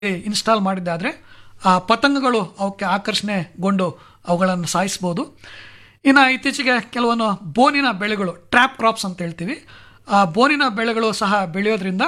Install ಮಾಡಿದ್ದಾದರೆ ಆ ಪತಂಗಗಳು ಅವಕ್ಕೆ ಆಕರ್ಷಣೆಗೊಂಡು ಅವುಗಳನ್ನು ಸಾಯಿಸ್ಬೋದು ಇನ್ನು ಇತ್ತೀಚೆಗೆ ಕೆಲವೊಂದು ಬೋನಿನ ಬೆಳೆಗಳು ಟ್ರ್ಯಾಪ್ ಕ್ರಾಪ್ಸ್ ಅಂತ ಹೇಳ್ತೀವಿ ಆ ಬೋನಿನ ಬೆಳೆಗಳು ಸಹ ಬೆಳೆಯೋದ್ರಿಂದ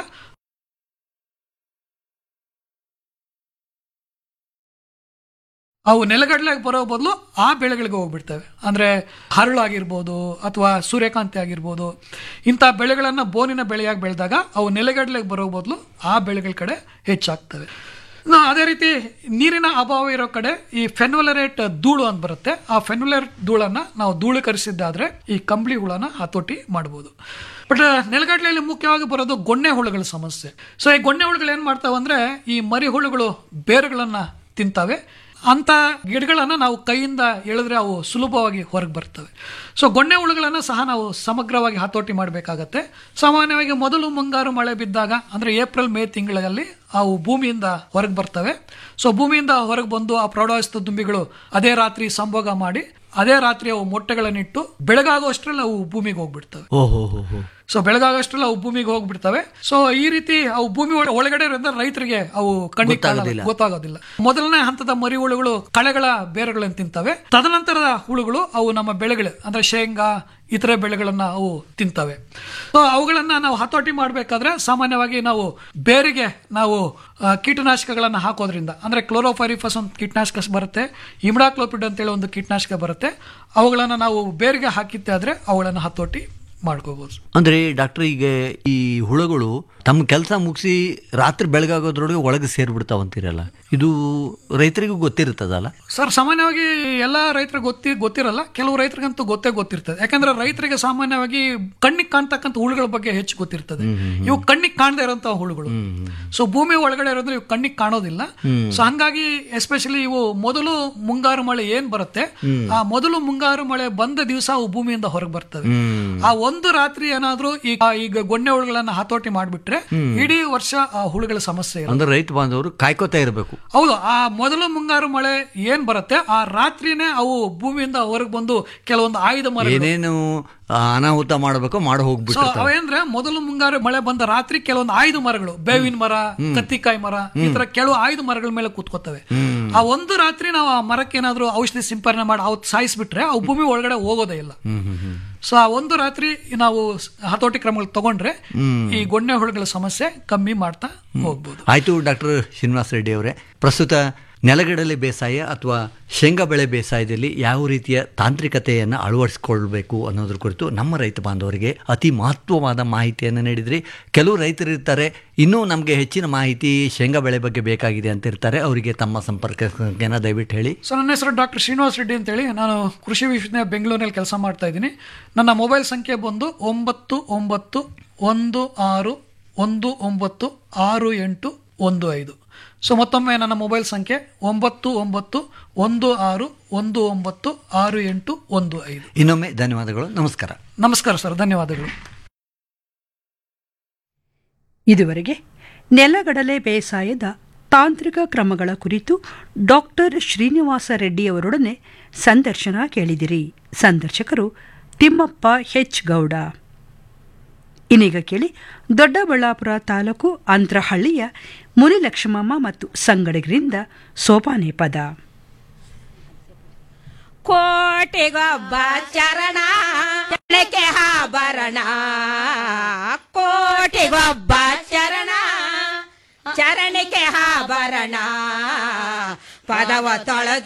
ಅವು ನೆಲಗಡಲೆಗೆ ಬರೋ ಬದಲು ಆ ಬೆಳೆಗಳಿಗೆ ಹೋಗ್ಬಿಡ್ತವೆ ಅಂದರೆ ಹರಳಾಗಿರ್ಬೋದು ಅಥವಾ ಸೂರ್ಯಕಾಂತಿ ಆಗಿರ್ಬೋದು ಇಂಥ ಬೆಳೆಗಳನ್ನು ಬೋನಿನ ಬೆಳೆಯಾಗಿ ಬೆಳೆದಾಗ ಅವು ನೆಲಗಡಲೆಗೆ ಬರೋ ಬದಲು ಆ ಬೆಳೆಗಳ ಕಡೆ ಹೆಚ್ಚಾಗ್ತವೆ ಇನ್ನು ಅದೇ ರೀತಿ ನೀರಿನ ಅಭಾವ ಇರೋ ಕಡೆ ಈ ಫೆನ್ವಲರೇಟ್ ಧೂಳು ಅಂತ ಬರುತ್ತೆ ಆ ಫೆನ್ವಲರೇಟ್ ಧೂಳನ್ನ ನಾವು ಧೂಳೀಕರಿಸಿದ್ದಾದ್ರೆ ಈ ಕಂಬಳಿ ಹುಳನ ಹತೋಟಿ ಮಾಡ್ಬೋದು ಬಟ್ ನೆಲಗಡಲೆಯಲ್ಲಿ ಮುಖ್ಯವಾಗಿ ಬರೋದು ಗೊಣ್ಣೆ ಹುಳುಗಳ ಸಮಸ್ಯೆ ಸೊ ಈ ಗೊಣ್ಣೆ ಹುಳುಗಳು ಏನು ಮಾಡ್ತಾವೆ ಅಂದ್ರೆ ಈ ಮರಿ ಹುಳುಗಳು ಬೇರುಗಳನ್ನ ತಿಂತವೆ ಅಂತ ಗಿಡಗಳನ್ನು ನಾವು ಕೈಯಿಂದ ಎಳೆದ್ರೆ ಅವು ಸುಲಭವಾಗಿ ಹೊರಗೆ ಬರ್ತವೆ ಸೊ ಗೊಣ್ಣೆ ಹುಳುಗಳನ್ನು ಸಹ ನಾವು ಸಮಗ್ರವಾಗಿ ಹತೋಟಿ ಮಾಡಬೇಕಾಗತ್ತೆ ಸಾಮಾನ್ಯವಾಗಿ ಮೊದಲು ಮುಂಗಾರು ಮಳೆ ಬಿದ್ದಾಗ ಅಂದರೆ ಏಪ್ರಿಲ್ ಮೇ ತಿಂಗಳಲ್ಲಿ ಅವು ಭೂಮಿಯಿಂದ ಹೊರಗೆ ಬರ್ತವೆ ಸೊ ಭೂಮಿಯಿಂದ ಹೊರಗೆ ಬಂದು ಆ ಪ್ರೌಢವಸ್ಥ ದುಂಬಿಗಳು ಅದೇ ರಾತ್ರಿ ಸಂಭೋಗ ಮಾಡಿ ಅದೇ ರಾತ್ರಿ ಅವು ಮೊಟ್ಟೆಗಳನ್ನಿಟ್ಟು ಬೆಳಗಾಗುವಷ್ಟರಲ್ಲಿ ಅವು ಭೂಮಿಗೆ ಹೋಗ್ಬಿಡ್ತವೆ ಓಹೋ ಹೋ ಹೋ ಸೊ ಬೆಳಗಾಗಷ್ಟರಲ್ಲಿ ಅವು ಭೂಮಿಗೆ ಹೋಗ್ಬಿಡ್ತವೆ ಸೊ ಈ ರೀತಿ ಅವು ಭೂಮಿ ಒಳ- ಒಳಗಡೆ ಇರೋದ್ರಿಂದ ರೈತರಿಗೆ ಅವು ಕಣ್ಣಿಗೆ ಗೊತ್ತಾಗೋದಿಲ್ಲ. ಕಾಣಲ್ಲ, ಗೊತ್ತಾಗೋದಿಲ್ಲ ಮೊದಲನೇ ಹಂತದ ಮರಿ ಹುಳುಗಳು ಕಳೆಗಳ ಬೇರುಗಳನ್ನು ತಿಂತವೆ ತದನಂತರದ ಹುಳುಗಳು ಅವು ನಮ್ಮ ಬೆಳೆಗಳು ಅಂದ್ರೆ ಶೇಂಗಾ ಇತರೆ ಬೆಳೆಗಳನ್ನ ಅವು ತಿಂತವೆ ಸೊ ಅವುಗಳನ್ನ ನಾವು ಹತೋಟಿ ಮಾಡಬೇಕಾದ್ರೆ ಸಾಮಾನ್ಯವಾಗಿ ನಾವು ಬೇರಿಗೆ ನಾವು ಆ, ಕೀಟನಾಶಕಗಳನ್ನ ಹಾಕೋದ್ರಿಂದ ಅಂದ್ರೆ ಕ್ಲೋರೋಫೈರಿಫಸ್ ಒಂದು ಕೀಟನಾಶಕ ಬರುತ್ತೆ ಇಮ್ಡಾಕ್ಲೋಪಿಡ್ ಅಂತೇಳಿ ಒಂದು ಕೀಟನಾಶಕ ಬರುತ್ತೆ ಅವುಗಳನ್ನ ನಾವು ಬೇರಿಗೆ ಹಾಕಿತ್ತೆ ಆದ್ರೆ ಅವುಗಳನ್ನ ಹತೋಟಿ ಮಾಡ್ಕೋಬಹುದು ಅಂದ್ರೆ ಡಾಕ್ಟರ್ ಈಗ ಈ ಹುಳುಗಳು ತಮ್ಮ ಕೆಲಸ ಮುಗಿಸಿ ರಾತ್ರಿ ಬೆಳಗಾಗೋದ್ರೊಳಗೆ ಒಳಗೆ ಸೇರ್ಬಿಡ್ತಾವಂತೀರಲ್ಲ ಇದು ರೈತರಿಗೂ ಗೊತ್ತಿರ್ತದಲ್ಲ ಸರ್ ಸಾಮಾನ್ಯವಾಗಿ ಎಲ್ಲ ರೈತರಿಗೆ ಗೊತ್ತಿ ಗೊತ್ತಿರಲ್ಲ ಕೆಲವು ರೈತರಿಗಂತೂ ಗೊತ್ತೇ ಗೊತ್ತಿರ್ತದೆ ಯಾಕಂದ್ರೆ ರೈತರಿಗೆ ಸಾಮಾನ್ಯವಾಗಿ ಕಣ್ಣಿಗೆ ಕಾಣ್ತಕ್ಕಂಥ ಹುಳುಗಳ ಬಗ್ಗೆ ಹೆಚ್ಚು ಗೊತ್ತಿರ್ತದೆ ಇವು ಕಣ್ಣಿಗೆ ಕಾಣದೇ ಇರೋಂಥ ಹುಳುಗಳು ಸೊ ಭೂಮಿ ಒಳಗಡೆ ಇರೋದ್ರೆ ಇವು ಕಣ್ಣಿಗೆ ಕಾಣೋದಿಲ್ಲ ಸೊ ಹಂಗಾಗಿ ಎಸ್ಪೆಷಲಿ ಇವು ಮೊದಲು ಮುಂಗಾರು ಮಳೆ ಏನ್ ಬರುತ್ತೆ ಆ ಮೊದಲು ಮುಂಗಾರು ಮಳೆ ಬಂದ ದಿವಸ ಅವು ಭೂಮಿಯಿಂದ ಹೊರಗೆ ಬರ್ತವೆ ಹ್ಮ್ ಆ ಒಂದು ರಾತ್ರಿ ಏನಾದ್ರೂ ಈಗ ಈಗ ಗೊಣ್ಣೆ ಹುಳುಗಳನ್ನ ಹತೋಟಿ ಮಾಡ್ಬಿಟ್ರೆ ಇಡೀ ವರ್ಷ ಆ ಹುಳುಗಳ ಸಮಸ್ಯೆ ಇರುತ್ತೆ ಅಂದ್ರೆ ರೈತ ಬಾಂಧವರು ಕಾಯ್ಕೋತಾ ಇರಬೇಕು ಹೌದು ಆ ಮೊದಲು ಮುಂಗಾರು ಮಳೆ ಏನ್ ಬರುತ್ತೆ ಆ ರಾತ್ರಿನೇ ಅವು ಭೂಮಿಯಿಂದ ಹೊರಗೆ ಬಂದು ಕೆಲವೊಂದು ಆಯುಧ ಮರ ಏನೇನು ಆ, ಅನಾಹುತ ಮಾಡಬೇಕೋ ಮಾಡಿ ಸೊ ಹೋಗ್ಬಿಟ್ಟು ಅವೇಂದ್ರೆ ಮೊದಲು ಮುಂಗಾರು ಮಳೆ ಬಂದ ರಾತ್ರಿ ಕೆಲವೊಂದು ಆಯುಧ ಮರಗಳು ಬೇವಿನ ಮರ ಕತ್ತಿಕಾಯಿ ಮರ ಈ ತರ ಕೆಲವು ಆಯುಧ ಮರಗಳ ಮೇಲೆ ಕೂತ್ಕೋತವೆ ಆ ಒಂದು ರಾತ್ರಿ ನಾವು ಆ ಮರಕ್ಕೆ ಏನಾದ್ರೂ ಔಷಧಿ ಸಿಂಪರಣೆ ಮಾಡಿ ಅವು ಸಾಯಿಸ್ಬಿಟ್ರೆ ಅವು ಭೂಮಿ ಒಳಗಡೆ ಹೋಗೋದೇ ಇಲ್ಲ ಹ್ಮ್ ಹ್ಮ್ ಹ್ಮ್ ಸೊ ಆ ಒಂದು ರಾತ್ರಿ ನಾವು ಹತೋಟಿ ಕ್ರಮಗಳು ತಗೊಂಡ್ರೆ ಈ ಗೊಣ್ಣೆ ಹುಳುಗಳ ಸಮಸ್ಯೆ ಕಮ್ಮಿ ಮಾಡ್ತಾ ಹೋಗ್ಬೋದು ಆಯಿತು ಡಾಕ್ಟರ್ ಶ್ರೀನಿವಾಸ ರೆಡ್ಡಿ ಅವರೇ ಪ್ರಸ್ತುತ ನೆಲಗಡಲೆ ಬೇಸಾಯ ಅಥವಾ ಶೇಂಗಾ ಬೆಳೆ ಬೇಸಾಯದಲ್ಲಿ ಯಾವ ರೀತಿಯ ತಾಂತ್ರಿಕತೆಯನ್ನು ಅಳವಡಿಸಿಕೊಳ್ಬೇಕು ಅನ್ನೋದ್ರ ಕುರಿತು ನಮ್ಮ ರೈತ ಬಾಂಧವರಿಗೆ ಅತಿ ಮಹತ್ವವಾದ ಮಾಹಿತಿಯನ್ನು ನೀಡಿದ್ರಿ ಕೆಲವು ರೈತರು ಇರ್ತಾರೆ ಇನ್ನೂ ನಮಗೆ ಹೆಚ್ಚಿನ ಮಾಹಿತಿ ಶೇಂಗಾ ಬೆಳೆ ಬಗ್ಗೆ ಬೇಕಾಗಿದೆ ಅಂತ ಇರ್ತಾರೆ ಅವರಿಗೆ ತಮ್ಮ ಸಂಪರ್ಕ ಸಂಖ್ಯೆನ ದಯವಿಟ್ಟು ಹೇಳಿ ಸೊ ನನ್ನ ಹೆಸರು ಡಾಕ್ಟರ್ ಶ್ರೀನಿವಾಸ್ ರೆಡ್ಡಿ ಅಂತೇಳಿ ನಾನು ಕೃಷಿ ವಿಶ್ವವಿದ್ಯಾಲಯ ಬೆಂಗಳೂರಿನಲ್ಲಿ ಕೆಲಸ ಮಾಡ್ತಾ ಇದ್ದೀನಿ ನನ್ನ ಮೊಬೈಲ್ ಸಂಖ್ಯೆ ಬಂದು ಒಂಬತ್ತು ಒಂಬತ್ತು ಒಂದು ಆರು ಒಂದು ಒಂಬತ್ತು ಆರು ಎಂಟು ಒಂದು ಐದು ಸೊ ಮತ್ತೊಮ್ಮೆ ನನ್ನ ಮೊಬೈಲ್ ಸಂಖ್ಯೆ ಒಂಬತ್ತು ಒಂಬತ್ತು ಒಂದು ಆರು ಒಂದು ಒಂಬತ್ತು ಆರು ಎಂಟು ಒಂದು ಐದು ಇನ್ನೊಮ್ಮೆ ಧನ್ಯವಾದಗಳು ನಮಸ್ಕಾರ ನಮಸ್ಕಾರ ಸರ್ ಧನ್ಯವಾದಗಳು ಇದುವರೆಗೆ ನೆಲಗಡಲೆ ಬೇಸಾಯದ ತಾಂತ್ರಿಕ ಕ್ರಮಗಳ ಕುರಿತು ಡಾಕ್ಟರ್ ಶ್ರೀನಿವಾಸ ರೆಡ್ಡಿಯವರೊಡನೆ ಸಂದರ್ಶನ ಕೇಳಿದಿರಿ ಸಂದರ್ಶಕರು ತಿಮ್ಮಪ್ಪ ಹೆಚ್ ಗೌಡ ಇನ್ನೀಗ ಕೇಳಿ ದೊಡ್ಡಬಳ್ಳಾಪುರ ತಾಲೂಕು ಅಂತ್ರಹಳ್ಳಿಯ ಮುನಿಲಕ್ಷ್ಮಮ್ಮ ಮತ್ತು ಸಂಗಡಿಗರಿಂದ ಸೋಪಾನೆ ಪದ ಕೋಟಿಗೊಬ್ಬ ಚರಣ ಜನಕ್ಕೆ ಆಭರಣ ಕೋಟಿಗೊಬ್ಬ ಚರಣ ಚರಣಕ್ಕೆ ಆಭರಣ ಪದವ ತೊಳೆದು